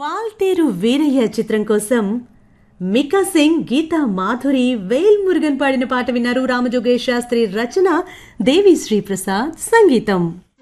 వాల్తేరు వీరయ్య చిత్రం కోసం మికా సింగ్ గీతా మాధురి వేల్ మురుగన్ పాడిన పాట విన్నారు రామజోగేష్ శాస్త్రి రచన దేవి శ్రీ ప్రసాద్ సంగీతం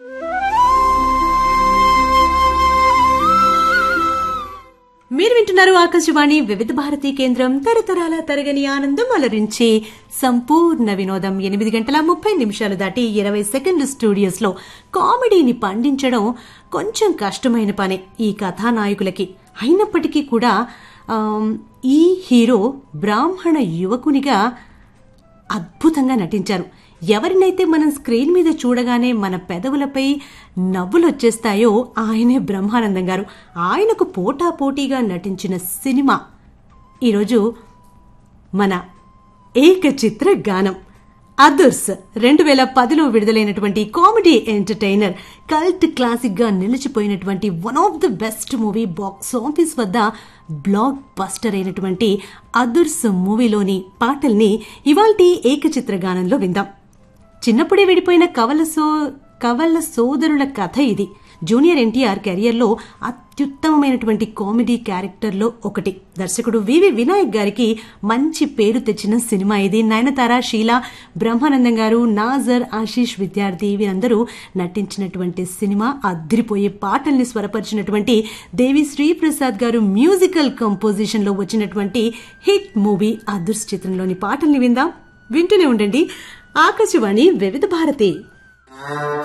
మీరు వింటున్నారు ఆకాశవాణి వివిధ భారతి కేంద్రం తరతరాల తరగని ఆనందం అలరించి సంపూర్ణ వినోదం ఎనిమిది గంటల ముప్పై నిమిషాలు దాటి ఇరవై సెకండ్లు స్టూడియోస్ లో కామెడీని పండించడం కొంచెం కష్టమైన పనే ఈ కథానాయకులకి అయినప్పటికీ కూడా ఆమ్, ఈ హీరో బ్రాహ్మణ యువకునిగా అద్భుతంగా నటించారు ఎవరినైతే మనం స్క్రీన్ మీద చూడగానే మన పెదవులపై నవ్వులు వచ్చేస్తాయో ఆయనే బ్రహ్మానందం గారు ఆయనకు పోటాపోటీగా నటించిన సినిమా ఈరోజు మన ఏకచిత్ర గానం అదుర్స్ రెండు వేల పదిలో విడుదలైనటువంటి కామెడీ ఎంటర్టైనర్ కల్ట్ క్లాసిక్ గా నిలిచిపోయినటువంటి one of the best movie box office వద్ద బ్లాక్ బస్టర్ అయినటువంటి అదుర్స్ మూవీలోని పాటల్ని ఇవాల్టి ఏకచిత్ర గానంలో విందాం చిన్నప్పుడే విడిపోయిన కవల సో కవల సోదరుల కథ ఇది జూనియర్ ఎన్టీఆర్ కెరియర్లో అత్యుత్తమమైనటువంటి కామెడీ క్యారెక్టర్లో ఒకటి దర్శకుడు వివి వినాయక్ గారికి మంచి పేరు తెచ్చిన సినిమా ఇది నయనతార షీలా బ్రహ్మానందం గారు నాజర్ ఆశీష్ విద్యార్థి వీరందరూ నటించినటువంటి సినిమా అద్దిరిపోయే పాటల్ని స్వరపరిచినటువంటి దేవి శ్రీప్రసాద్ గారు మ్యూజికల్ కంపోజిషన్ లో వచ్చినటువంటి హిట్ మూవీ అదుర్స్ చిత్రంలోని పాటల్ని విందాం వింటూనే ఉండండి ఆకాశవాణి వివిధ భారతి